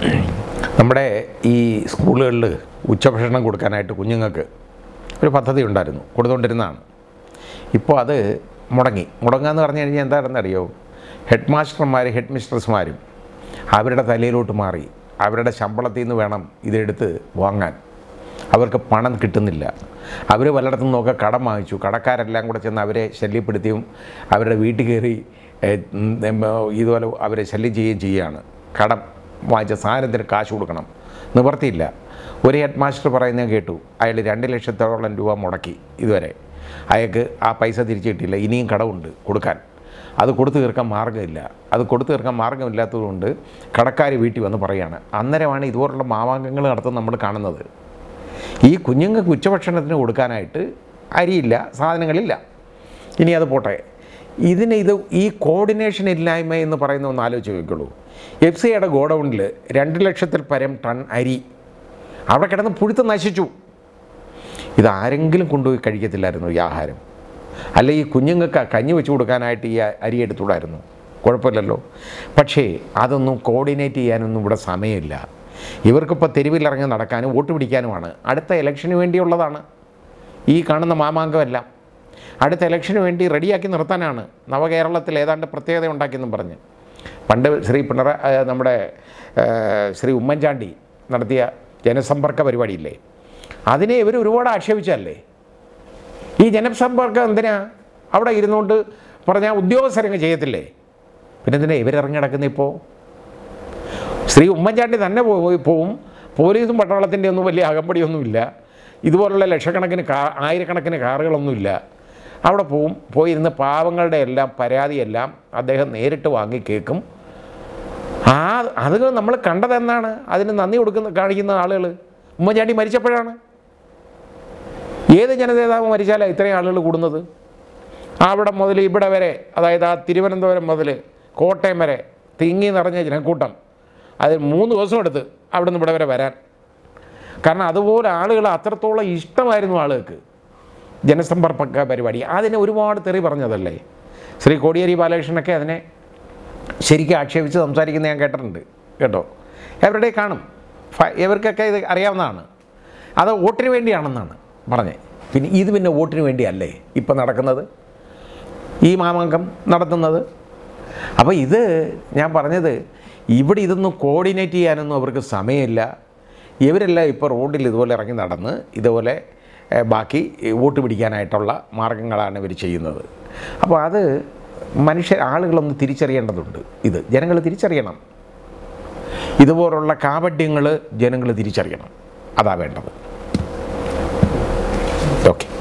നമ്മുടെ ഈ സ്കൂളുകളിൽ ഉച്ചഭക്ഷണം കൊടുക്കാനായിട്ട് കുഞ്ഞുങ്ങൾക്ക് ഒരു പദ്ധതി ഉണ്ടായിരുന്നു കൊടുത്തുകൊണ്ടിരുന്നതാണ് ഇപ്പോൾ അത് മുടങ്ങി മുടങ്ങാന്ന് പറഞ്ഞു കഴിഞ്ഞാൽ എന്താണെന്ന് അറിയോ ഹെഡ് മാസ്റ്റർമാർ ഹെഡ് മിസ്ട്രസ്മാരും അവരുടെ തലയിലോട്ട് മാറി അവരുടെ ശമ്പളത്തിൽ നിന്ന് വേണം ഇതെടുത്ത് വാങ്ങാൻ അവർക്ക് പണം കിട്ടുന്നില്ല അവർ പലയിടത്തും നോക്കുക കടം വാങ്ങിച്ചു കടക്കാരെല്ലാം കൂടെ ചെന്ന് അവരെ ശല്യപ്പെടുത്തിയും അവരുടെ വീട്ടിൽ കയറി ഏഹ്, ഉം, ഉം, ഇതുപോലെ അവരെ ശല്യം ചെയ്യുകയും ചെയ്യുകയാണ് കടം വാങ്ങിച്ച സാധനത്തിന് കാശ് കൊടുക്കണം നിവർത്തിയില്ല ഒരു ഹെഡ് മാസ്റ്റർ പറയുന്നത് കേട്ടു അയാൾ രണ്ട് ലക്ഷത്തോളം രൂപ മുടക്കി ഇതുവരെ അയാൾക്ക് ആ പൈസ തിരിച്ചു കിട്ടിയില്ല ഇനിയും കടമുണ്ട് കൊടുക്കാൻ അത് കൊടുത്തു തീർക്കാൻ മാർഗ്ഗമില്ല അത് കൊടുത്തു തീർക്കാൻ മാർഗ്ഗമില്ലാത്തതുകൊണ്ട് കടക്കാർ വീട്ടിൽ വന്ന് പറയുകയാണ് അന്നേരമാണ് ഇതുപോലുള്ള മാമാങ്കങ്ങൾ നടത്തുന്നത് നമ്മൾ കാണുന്നത് ഈ കുഞ്ഞുങ്ങൾക്ക് ഉച്ചഭക്ഷണത്തിന് കൊടുക്കാനായിട്ട് അരിയില്ല സാധനങ്ങളില്ല ഇനി അത് പോട്ടെ ഇതിന് ഇത് ഈ കോർഡിനേഷൻ ഇല്ലായ്മ എന്ന് പറയുന്ന ഒന്ന് ആലോചിച്ച് നോക്കിയുള്ളൂ എഫ് സിയുടെ ഗോഡൗണിൽ രണ്ട് ലക്ഷത്തിൽ പരം ടൺ അരി അവിടെ കിടന്ന് പുഴുത്ത് നശിച്ചു ഇതാരെങ്കിലും കൊണ്ടുപോയി കഴിക്കത്തില്ലായിരുന്നു ഈ ആഹാരം അല്ല ഈ കുഞ്ഞുങ്ങൾക്ക് ആ കഞ്ഞി വെച്ച് കൊടുക്കാനായിട്ട് ഈ അരി എടുത്തുകൂടായിരുന്നു കുഴപ്പമില്ലല്ലോ പക്ഷേ അതൊന്നും കോർഡിനേറ്റ് ചെയ്യാനൊന്നും ഇവിടെ സമയമില്ല ഇവർക്കിപ്പോൾ തെരുവിലിറങ്ങി നടക്കാനും വോട്ട് പിടിക്കാനുമാണ് അടുത്ത ഇലക്ഷന് വേണ്ടിയുള്ളതാണ് ഈ കാണുന്ന മാമാങ്കമെല്ലാം അടുത്ത ഇലക്ഷന് വേണ്ടി റെഡിയാക്കി നിർത്താനാണ് നവകേരളത്തിൽ ഏതാണ്ട് പ്രത്യേകത ഉണ്ടാക്കിയെന്നും പറഞ്ഞ് പണ്ട് ശ്രീ പിണറായി ആ, നമ്മുടെ ആ, ശ്രീ ഉമ്മൻചാണ്ടി നടത്തിയ ജനസമ്പർക്ക പരിപാടിയില്ലേ അതിനെ ഇവർ ഒരുപാട് ആക്ഷേപിച്ചല്ലേ ഈ ജനസമ്പർക്കം എന്തിനാ അവിടെ ഇരുന്നുകൊണ്ട് പറഞ്ഞാൽ ഉദ്യോഗസ്ഥരങ്ങ് ചെയ്യത്തില്ലേ പിന്നെ എന്തിനാ ഇവരിറങ്ങി നടക്കുന്ന ഇപ്പോൾ ശ്രീ ഉമ്മൻചാണ്ടി തന്നെ പോയി പോവും പോലീസും പട്ടാളത്തിൻ്റെ ഒന്നും വലിയ അകമ്പടിയൊന്നുമില്ല ഇതുപോലുള്ള ലക്ഷക്കണക്കിന് കാ ആയിരക്കണക്കിന് കാറുകളൊന്നുമില്ല അവിടെ പോവും പോയിരുന്ന് പാവങ്ങളുടെ എല്ലാം പരാതിയെല്ലാം അദ്ദേഹം നേരിട്ട് വാങ്ങി കേൾക്കും ആ അത് നമ്മൾ കണ്ടതെന്നാണ് അതിന് നന്ദി കൊടുക്കുന്ന കാണിക്കുന്ന ആളുകൾ ഉമ്മൻചാണ്ടി മരിച്ചപ്പോഴാണ് ഏത് ജനനേതാവ് മരിച്ചാലാണ് ഇത്രയും ആളുകൾ കൂടുന്നത് അവിടെ മുതൽ ഇവിടെ വരെ അതായത് ആ തിരുവനന്തപുരം മുതൽ കോട്ടയം വരെ തിങ്ങി നിറഞ്ഞ ജനക്കൂട്ടം അതിൽ മൂന്ന് ദിവസം എടുത്ത് അവിടെ നിന്ന് ഇവിടെ വരെ വരാൻ കാരണം അതുപോലെ ആളുകൾ അത്രത്തോളം ഇഷ്ടമായിരുന്നു ആളുകൾക്ക് ജനസമ്പർക്ക പരിപാടി അതിനെ ഒരുപാട് തെറി പറഞ്ഞതല്ലേ ശ്രീ കോടിയേരി ബാലകൃഷ്ണനൊക്കെ അതിനെ ശരിക്കും ആക്ഷേപിച്ച് സംസാരിക്കുന്ന ഞാൻ കേട്ടിട്ടുണ്ട് കേട്ടോ എവരുടെ കാണും ഫ- ഇവർക്കൊക്കെ ഇത് അറിയാവുന്നതാണ് അത് വോട്ടിന് വേണ്ടിയാണെന്നാണ് പറഞ്ഞത് പിന്നെ ഇത് പിന്നെ വോട്ടിന് വേണ്ടിയല്ലേ ഇപ്പം നടക്കുന്നത് ഈ മാമാങ്കം നടത്തുന്നത് അപ്പോൾ ഇത് ഞാൻ പറഞ്ഞത് ഇവിടെ ഇതൊന്നും കോർഡിനേറ്റ് ചെയ്യാനൊന്നും അവർക്ക് സമയമില്ല ഇവരെല്ലാം ഇപ്പോൾ റോഡിൽ ഇതുപോലെ ഇറങ്ങി നടന്ന് ഇതുപോലെ ഏഹ്, ബാക്കി വോട്ട് പിടിക്കാനായിട്ടുള്ള മാർഗങ്ങളാണ് ഇവർ ചെയ്യുന്നത് അപ്പോൾ അത് മനുഷ്യ ആളുകളൊന്ന് തിരിച്ചറിയേണ്ടതുണ്ട് ഇത് ജനങ്ങൾ തിരിച്ചറിയണം ഇതുപോലുള്ള കാപട്യങ്ങൾ ജനങ്ങൾ തിരിച്ചറിയണം അതാ വേണ്ടത് ഓക്കെ